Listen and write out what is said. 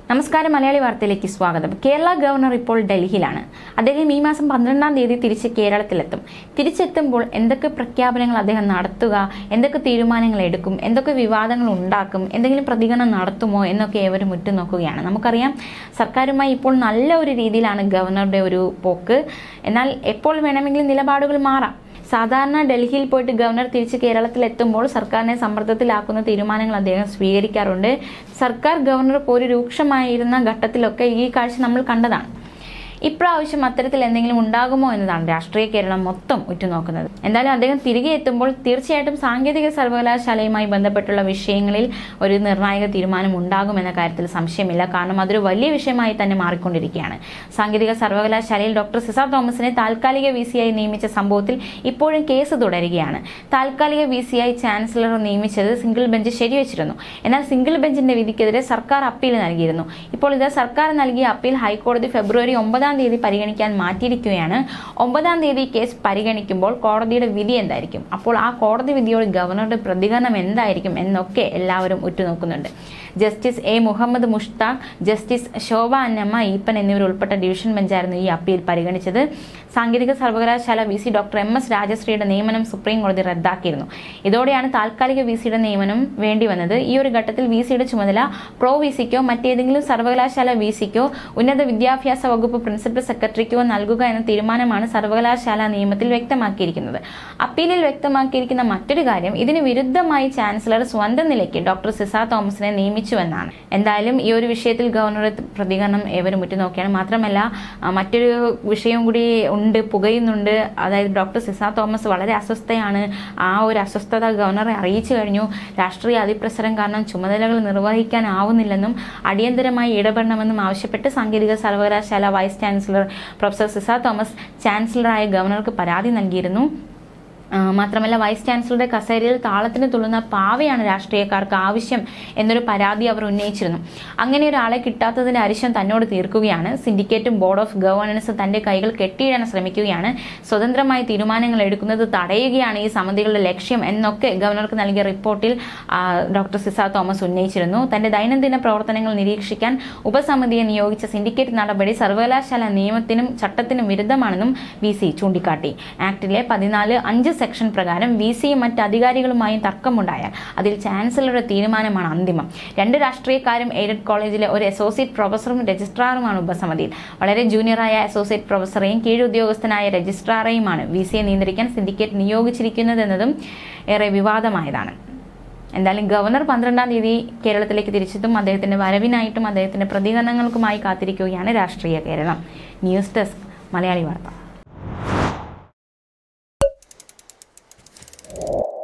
നമസ്കാരം മലയാളി വാർത്തയിലേക്ക് സ്വാഗതം കേരള ഗവർണർ ഇപ്പോൾ ഡൽഹിയിലാണ് അദ്ദേഹം ഈ മാസം പന്ത്രണ്ടാം തീയതി തിരിച്ച് കേരളത്തിലെത്തും തിരിച്ചെത്തുമ്പോൾ എന്തൊക്കെ പ്രഖ്യാപനങ്ങൾ അദ്ദേഹം നടത്തുക എന്തൊക്കെ തീരുമാനങ്ങൾ എടുക്കും എന്തൊക്കെ വിവാദങ്ങൾ ഉണ്ടാക്കും എന്തെങ്കിലും പ്രതികരണം നടത്തുമോ എന്നൊക്കെ ഏവരും ഉറ്റുനോക്കുകയാണ് നമുക്കറിയാം സർക്കാരുമായി ഇപ്പോൾ നല്ല ഒരു രീതിയിലാണ് ഗവർണറുടെ ഒരു പോക്ക് എന്നാൽ എപ്പോൾ വേണമെങ്കിലും നിലപാടുകൾ മാറാം സാധാരണ ഡൽഹിയിൽ പോയിട്ട് ഗവർണർ തിരിച്ച് കേരളത്തിൽ എത്തുമ്പോൾ സർക്കാരിനെ സമ്മർദ്ദത്തിലാക്കുന്ന തീരുമാനങ്ങൾ അദ്ദേഹം സ്വീകരിക്കാറുണ്ട് സർക്കാർ ഗവർണർ പോര് രൂക്ഷമായിരുന്ന ഘട്ടത്തിലൊക്കെ ഈ കാഴ്ച നമ്മൾ കണ്ടതാണ് ഇപ്രാവശ്യം അത്തരത്തിൽ എന്തെങ്കിലും ഉണ്ടാകുമോ എന്നതാണ് രാഷ്ട്രീയ കേരളം മൊത്തം ഉറ്റുനോക്കുന്നത് എന്തായാലും അദ്ദേഹം തിരികെ എത്തുമ്പോൾ തീർച്ചയായിട്ടും സാങ്കേതിക സർവകലാശാലയുമായി ബന്ധപ്പെട്ടുള്ള വിഷയങ്ങളിൽ ഒരു നിർണായക തീരുമാനം ഉണ്ടാകുമെന്ന കാര്യത്തിൽ സംശയമില്ല കാരണം അതൊരു വലിയ വിഷയമായി തന്നെ മാറിക്കൊണ്ടിരിക്കുകയാണ് സാങ്കേതിക സർവകലാശാലയിൽ ഡോക്ടർ സിസ തോമസിനെ താൽക്കാലിക വി സിയായി നിയമിച്ച സംഭവത്തിൽ ഇപ്പോഴും കേസ് തുടരുകയാണ് താൽക്കാലിക വി സിയായി ചാൻസലർ നിയമിച്ചത് സിംഗിൾ ബെഞ്ച് ശരിവച്ചിരുന്നു എന്നാൽ സിംഗിൾ ബെഞ്ചിന്റെ വിധിക്കെതിരെ സർക്കാർ അപ്പീൽ നൽകിയിരുന്നു ഇപ്പോൾ ഇത് സർക്കാർ നൽകിയ അപ്പീൽ ഹൈക്കോടതി ഫെബ്രുവരി ഒമ്പതാം തീയതി പരിഗണിക്കാൻ മാറ്റിയിരിക്കുകയാണ് ഒമ്പതാം തീയതി കേസ് പരിഗണിക്കുമ്പോൾ കോടതിയുടെ വിധി എന്തായിരിക്കും അപ്പോൾ ആ കോടതി വിധിയോട് ഗവർണറുടെ പ്രതികരണം എന്തായിരിക്കും എന്നൊക്കെ എല്ലാവരും ഉറ്റുനോക്കുന്നുണ്ട് justice A Muhammad Mushtaq justice Shobha Annamma Eapen എന്നിവർ ഉൾപ്പെട്ട ഡിവിഷൻ ബെഞ്ചായിരുന്നു ഈ അപ്പീൽ പരിഗണിച്ചത് സാങ്കേതിക സർവകലാശാല V C doctor M S രാജശ്രീയുടെ നിയമനം സുപ്രീം കോടതി റദ്ദാക്കിയിരുന്നു ഇതോടെയാണ് താൽക്കാലിക വി സിയുടെ നിയമനം വേണ്ടി വന്നത് ഈ ഒരു ഘട്ടത്തിൽ വി സിയുടെ ചുമതല പ്രോ വി സിക്കോ മറ്റേതെങ്കിലും സർവകലാശാല വി സിക്കോ ഉന്നത വിദ്യാഭ്യാസ വകുപ്പ് പ്രിൻസിപ്പൽ സെക്രട്ടറിക്കോ നൽകുക എന്ന തീരുമാനമാണ് സർവകലാശാല നിയമത്തിൽ വ്യക്തമാക്കിയിരിക്കുന്നത് അപ്പീലിൽ വ്യക്തമാക്കിയിരിക്കുന്ന മറ്റൊരു കാര്യം ഇതിന് വിരുദ്ധമായി ചാൻസലർ സ്വന്തം നിലയ്ക്ക് ഡോക്ടർ സിസ തോമസിനെ നിയമിച്ചുവെന്നാണ് എന്തായാലും ഈ ഒരു വിഷയത്തിൽ ഗവർണറുടെ പ്രതികരണം ഏവരും ഉറ്റുനോക്കിയാണ് മാത്രമല്ല ആ, മറ്റൊരു വിഷയം കൂടി ഉണ്ട് പുകയുന്നുണ്ട് അതായത് ഡോക്ടർ സിസ തോമസ് വളരെ അസ്വസ്ഥയാണ് ആ ഒരു അസ്വസ്ഥത ഗവർണറെ അറിയിച്ചു കഴിഞ്ഞു രാഷ്ട്രീയ അതിപ്രസരം കാരണം ചുമതലകൾ നിർവഹിക്കാനാവുന്നില്ലെന്നും അടിയന്തരമായി ഇടപെടണമെന്നും ആവശ്യപ്പെട്ട് സാങ്കേതിക സർവകലാശാല vice chancellor professor Ciza Thomas ചാൻസലറായ ഗവർണർക്ക് പരാതി നൽകിയിരുന്നു ആ, മാത്രമല്ല വൈസ് ചാൻസലറുടെ കസേരയിൽ താളത്തിന് തുള്ളുന്ന പാവയാണ് രാഷ്ട്രീയക്കാർക്ക് ആവശ്യം എന്നൊരു പരാതി അവർ ഉന്നയിച്ചിരുന്നു അങ്ങനെ ഒരാളെ കിട്ടാത്തതിന്റെ അരിശം തന്നോട് തീർക്കുകയാണ് സിൻഡിക്കേറ്റും ബോർഡ് ഓഫ് ഗവേണൻസ് തന്റെ കൈകൾ കെട്ടിയിടാൻ ശ്രമിക്കുകയാണ് സ്വതന്ത്രമായി തീരുമാനങ്ങൾ എടുക്കുന്നത് തടയുകയാണ് ഈ സമിതികളുടെ ലക്ഷ്യം എന്നൊക്കെ ഗവർണർക്ക് നൽകിയ റിപ്പോർട്ടിൽ ആ, ഡോക്ടർ സിസ തോമസ് ഉന്നയിച്ചിരുന്നു തന്റെ ദൈനംദിന പ്രവർത്തനങ്ങൾ നിരീക്ഷിക്കാൻ ഉപസമിതിയെ നിയോഗിച്ച സിൻഡിക്കേറ്റ് നടപടി സർവകലാശാല നിയമത്തിനും ചട്ടത്തിനും വിരുദ്ധമാണെന്നും വി സി ചൂണ്ടിക്കാട്ടി ആക്ടിലെ പതിനാല് അഞ്ച് സെക്ഷൻ പ്രകാരം വി സിയും മറ്റ് അധികാരികളുമായും തർക്കമുണ്ടായാൽ അതിൽ ചാൻസലറുടെ തീരുമാനമാണ് അന്തിമം രണ്ട് രാഷ്ട്രീയക്കാരും എയ്ഡഡ് കോളേജിലെ ഒരു അസോസിയേറ്റ് പ്രൊഫസറും രജിസ്ട്രാറുമാണ് ഉപസമിതിയിൽ വളരെ ജൂനിയറായ അസോസിയേറ്റ് പ്രൊഫസറെയും കീഴുദ്യോഗസ്ഥനായ രജിസ്ട്രാറെയുമാണ് വി സിയെ നിയന്ത്രിക്കാൻ സിൻഡിക്കേറ്റ് നിയോഗിച്ചിരിക്കുന്നതെന്നതും ഏറെ വിവാദമായതാണ് എന്തായാലും ഗവർണർ പന്ത്രണ്ടാം തീയതി കേരളത്തിലേക്ക് തിരിച്ചെത്തും അദ്ദേഹത്തിന്റെ വരവിനായിട്ടും അദ്ദേഹത്തിന്റെ പ്രതികരണങ്ങൾക്കുമായി കാത്തിരിക്കുകയാണ് രാഷ്ട്രീയ കേരളം ന്യൂസ് ഡെസ്ക് മലയാളി വാർത്ത